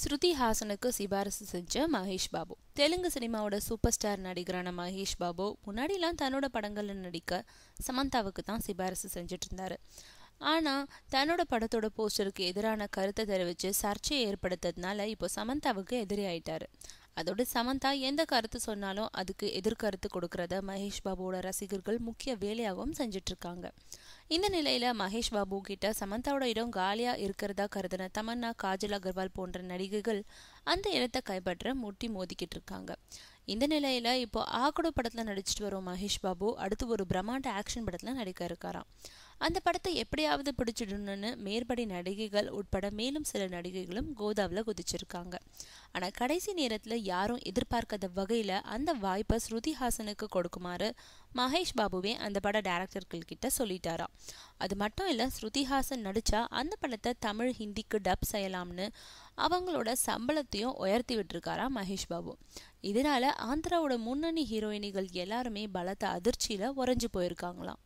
ஸ்ருதி ஹாசனுக்கு சிபாரிசு செஞ்ச மகேஷ் பாபு தெலுங்கு சினிமாவோட சூப்பர் ஸ்டார் நடிகரான மகேஷ் பாபு முன்னாடிலாம் தன்னோட படங்களில் நடிக்க சமந்தாவுக்கு தான் சிபாரிசு செஞ்சுட்டு இருந்தாரு ஆனால் தன்னோட படத்தோட போஸ்டருக்கு எதிரான கருத்தை தெரிவித்து சர்ச்சையை ஏற்படுத்ததுனால இப்போ சமந்தாவுக்கு எதிரி ஆயிட்டாரு அதோட சமந்தா எந்த கருத்து சொன்னாலும் அதுக்கு எதிர்கருத்து கொடுக்கறத மகேஷ் பாபுவோட ரசிகர்கள் முக்கிய வேலையாகவும் செஞ்சுட்டு இருக்காங்க இந்த நிலையில மகேஷ் பாபு கிட்ட சமந்தாவோட இடம் காலியா இருக்கிறதா கருதின தமன்னா காஜல் அகர்வால் போன்ற நடிகைகள் அந்த இடத்தை கைப்பற்ற முட்டி மோதிக்கிட்டு இருக்காங்க இந்த நிலையில இப்போ ஆகுடு படத்துல நடிச்சிட்டு வரும் மகேஷ் பாபு அடுத்து ஒரு பிரம்மாண்ட ஆக்ஷன் படத்துல நடிக்க இருக்காராம் அந்த படத்தை எப்படியாவது பிடிச்சிடணும்னு மேற்படி நடிகைகள் உட்பட மேலும் சில நடிகைகளும் கோதாவில் குதிச்சிருக்காங்க ஆனால் கடைசி நேரத்தில் யாரும் எதிர்பார்க்காத வகையில் அந்த வாய்ப்பை ஸ்ருதி ஹாசனுக்கு கொடுக்குமாறு மகேஷ் பாபுவே அந்த பட டேரக்டர்கள் கிட்ட சொல்லிட்டாராம் அது மட்டும் இல்லை ஸ்ருதி ஹாசன் நடிச்சா அந்த படத்தை தமிழ் ஹிந்திக்கு டப் செய்யலாம்னு அவங்களோட சம்பளத்தையும் உயர்த்தி விட்டுருக்காரா மகேஷ் பாபு இதனால ஆந்திராவோட முன்னணி ஹீரோயினிகள் எல்லாருமே பலத்த அதிர்ச்சியில உறைஞ்சு போயிருக்காங்களாம்